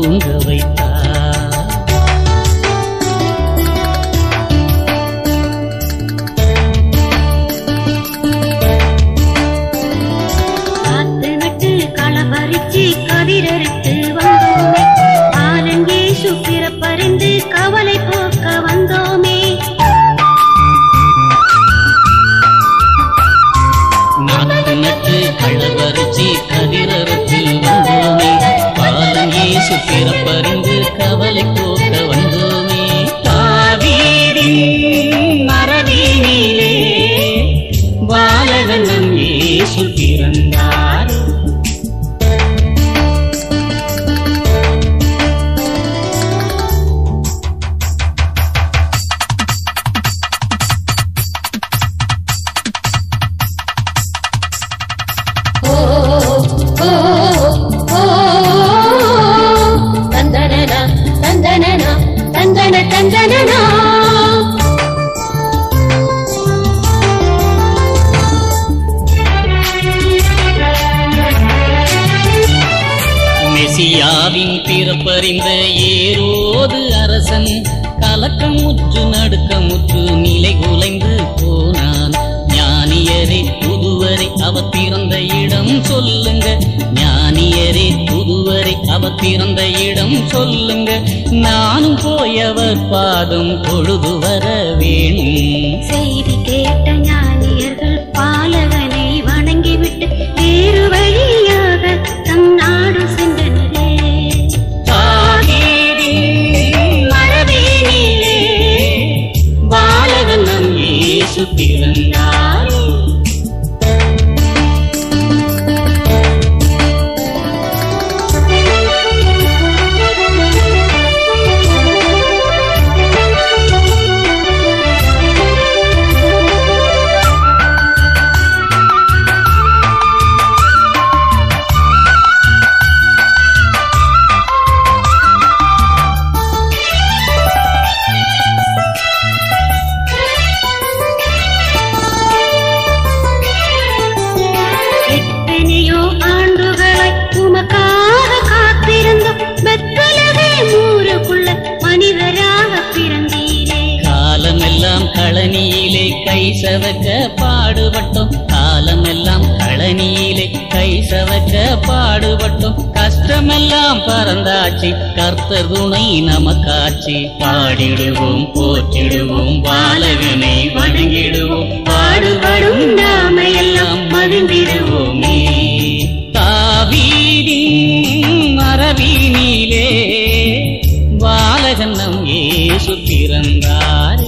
தூங்க வைத்தார் காத்து நட்டு களபறிச்சு கதிரறுத்து வந்தோமே ஆலங்கே சுப்பிர பறிந்து கவலை போக்க வந்தோமே நாத்து நட்டு களவரிச்சி கதிரறுத்து வந்தோமே பாலங்கே சுக்கிர பறிந்து கவலை போக்க வந்தோமே காவீரி மரவீனிலே பாலகனம் ஏசு பிறந்தார் தந்தனனா தந்தனனா தந்தன தந்தனனா மெசியாவின் பிறப்பறிந்த ஏரோது அரசன் கலக்கமுற்று நடுக்கமுற்று நிலை குலைந்து போனான் ஞானியரே புதுவரை அவர் பிறந்த இடம் சொல்லுங்க ஞானியரே புதுவரை அவர் பிறந்த இடம் சொல்லுங்க நானும் போய் அவர் பாதம் பொழுது வர வேணும் செய்தி கேட்ட ஞானியர்கள் பாலகனை வணங்கிவிட்டு வேறு வழியாக தம் நாடு சென்றனரே மரவேணிலே பாலகன் நம் இயேசு பிறந்தார் எத்தனையோ ஆண்டுகளாய் உமக்காக காத்திருந்தோம் பெத்தலகே ஊருக்குள்ள மனிதராக பிறந்தீரே காலமெல்லாம் களனியிலே கை சவக்க பாடுபட்டோம் காலமெல்லாம் களனியிலே கை சவக்க பாடுபட்டோம் கஷ்டமெல்லாம் பறந்தாச்சு கர்த்தர் துணை நமக்காச்சு பாடிடுவோம் போற்றிடுவோம் பாலகனை வணங்கிடுவோம் பாடுபடும் நாமையெல்லாம் மகிழ்ந்திடுவோமே காவீரி மரவீனிலே பாலகன் நம் இயேசு பிறந்தார்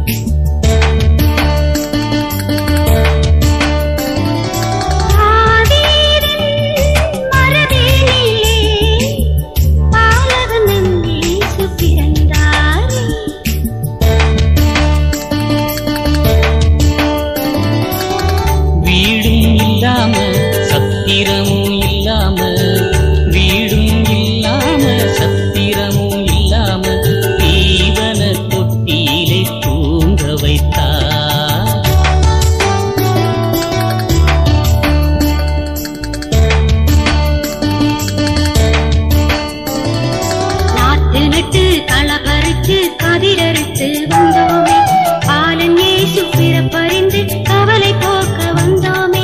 ஆதீரின் மரவேலிலே பாலகன் நம் இயேசு பிறந்தாரே வீடும் இல்லாம சத்திரமும் இல்லாம வீடும் இல்லாம சத்திரமும் இல்லாம தீவன தொட்டியிலே தூங்க வைத்தார் நாத்து நட்டு களபறிச்சு கதிரறுத்து வந்தோமே பாலன் ஏசு பிறப்பறிந்து கவலை போக்க வந்தோமே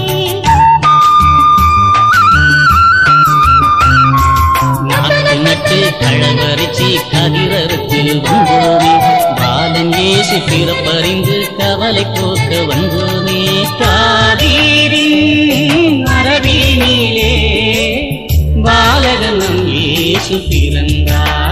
நாட்டு நட்டு களவரிச்சி கதிரறுத்து வந்தோமே பாலன் ஏசு பிறப்பறிந்து கவலை போக்க வந்தோமே காதீரி அரவீனிலே பாலகனம் ஏசு பிறந்தார்